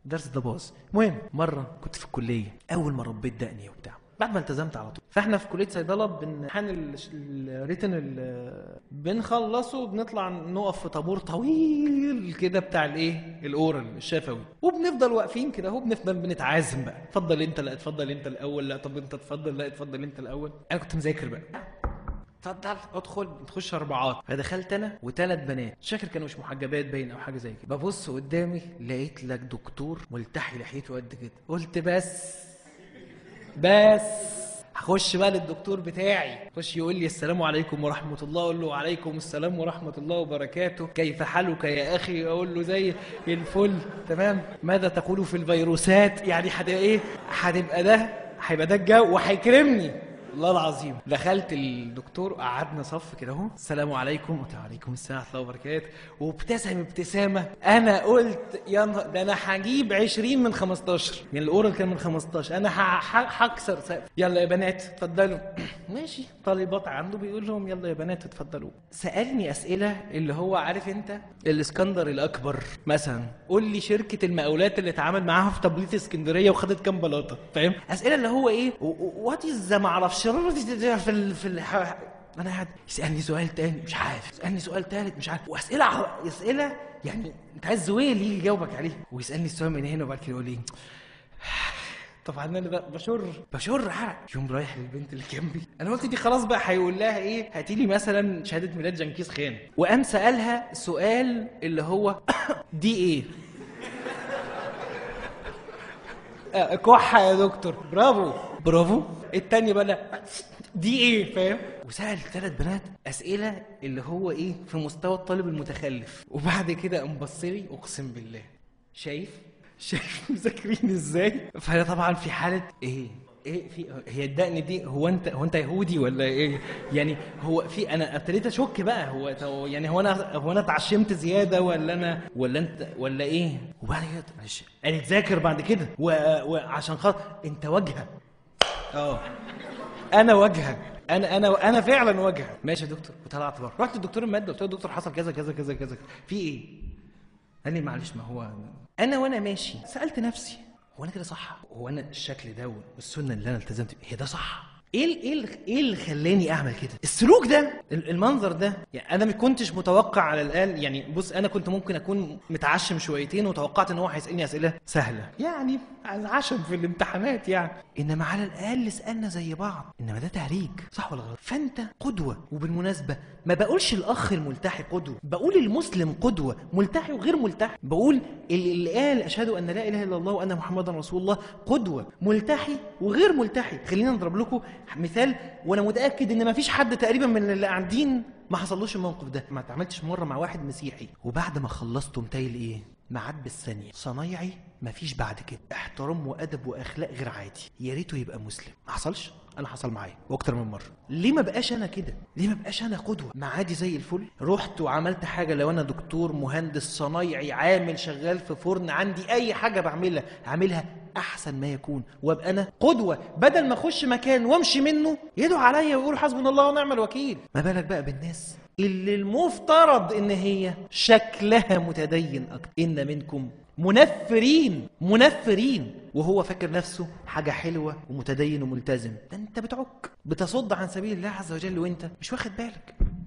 الدرس ده باظ المهم مره كنت في الكليه اول ما ربيت دقني وبتاع بعد ما التزمت على طول فاحنا في كليه صيدله بنحن الريتن ال- بنخلصه بنطلع نقف في طابور طويل كده بتاع الايه الاورال الشفوي وبنفضل واقفين كده اهو بنفضل بنتعازم بقى اتفضل انت لا اتفضل انت الاول لا طب انت اتفضل لا اتفضل انت الاول انا كنت مذاكر بقى اتفضل ادخل تخش اربعات فدخلت انا وثلاث بنات مش فاكر كانوا مش محجبات باين او حاجه زي كده ببص قدامي لقيت لك دكتور ملتحي لحيته قد كده قلت بس بس هخش بقى للدكتور بتاعي خش يقول لي السلام عليكم ورحمة الله أقول له وعليكم السلام ورحمة الله وبركاته كيف حالك يا أخي أقول له زي الفل تمام ماذا تقول في الفيروسات يعني هتبقى إيه هتبقى ده هيبقى ده الجو وهيكرمني والله العظيم دخلت الدكتور قعدنا صف كده اهو السلام عليكم قلت وعليكم السلام ورحمه الله وبركاته وابتسم ابتسامه انا قلت يا نهار ده انا هجيب 20 من 15 يعني الاورال كان من 15 انا ه- ه- هكسر سقف يلا يا بنات اتفضلوا ماشي طالبات عنده بيقول لهم يلا يا بنات اتفضلوا سالني اسئله اللي هو عارف انت الاسكندر الاكبر مثلا قول لي شركه المقاولات اللي اتعامل معاها في تبليط اسكندريه وخدت كام بلاطه فاهم اسئله اللي هو ايه وات از ما اعرفش في ال في ال انا قاعد يسالني سؤال تاني مش عارف يسالني سؤال تالت مش عارف واسئله ع- اسئله يعني انت عايز زويل يجي يجاوبك عليها ويسالني السؤال من هنا وبعد كده يقول لي طبعا انا بقى بشر بشر عرق يوم رايح للبنت اللي جنبي انا قلت دي خلاص بقى هيقول لها ايه هاتي لي مثلا شهاده ميلاد جنكيز خان وقام سالها سؤال اللي هو دي ايه آه، كحة يا دكتور برافو برافو التانية بقى لا دي ايه فاهم وسأل ثلاث بنات أسئلة اللي هو ايه في مستوى الطالب المتخلف وبعد كده قام بص لي اقسم بالله شايف شايف مذاكرين ازاي فانا طبعا في حالة ايه ايه في هي الدقن دي هو انت هو انت يهودي ولا ايه يعني هو في انا ابتديت اشك بقى هو هو- يعني هو انا هو انا اتعشمت زياده ولا انا ولا انت ولا ايه وبعد كده معلش قال تذاكر بعد كده و- وعشان خاطر انت واجهه اه انا واجهه انا انا انا فعلا واجهه ماشي يا دكتور وطلعت بره رحت للدكتور الماده قلت له يا دكتور حصل كذا كذا كذا كذا في ايه قال لي معلش ما هو انا وانا ماشي سالت نفسي هو انا كده صح هو انا الشكل ده والسنه اللي انا التزمت بيها هي ده صح ايه ال- ايه ال- ايه اللي خلاني اعمل كده السلوك ده ال- المنظر ده يعني انا ما كنتش متوقع على الاقل يعني بص انا كنت ممكن اكون متعشم شويتين وتوقعت ان هو هيسالني اسئله سهله يعني عشم في الامتحانات يعني انما على الاقل اسالنا زي بعض انما ده تهريج صح ولا غلط فانت قدوه وبالمناسبه ما بقولش الاخ الملتحي قدوه بقول المسلم قدوه ملتحي وغير ملتحي بقول اللي اللي قال اشهد ان لا اله الا الله وان محمدا رسول الله قدوه ملتحي وغير ملتحي خلينا نضرب لكم مثال وانا متاكد ان ما فيش حد تقريبا من اللي قاعدين ما حصلوش الموقف ده ما اتعاملتش مره مع واحد مسيحي وبعد ما خلصته متايل ايه معاد بالثانيه صنايعي مفيش بعد كده احترام وادب واخلاق غير عادي يا ريته يبقى مسلم ما حصلش انا حصل معايا واكتر من مره ليه ما بقاش انا كده ليه ما بقاش انا قدوه ما عادي زي الفل رحت وعملت حاجه لو انا دكتور مهندس صنايعي عامل شغال في فرن عندي اي حاجه بعملها اعملها احسن ما يكون وابقى انا قدوه بدل ما اخش مكان وامشي منه يدعوا عليا ويقولوا حسبنا الله ونعم الوكيل ما بالك بقى بالناس اللي المفترض ان هي شكلها متدين اكتر ان منكم منفرين منفرين وهو فاكر نفسه حاجة حلوة ومتدين وملتزم ده انت بتعك بتصد عن سبيل الله عز وجل وانت مش واخد بالك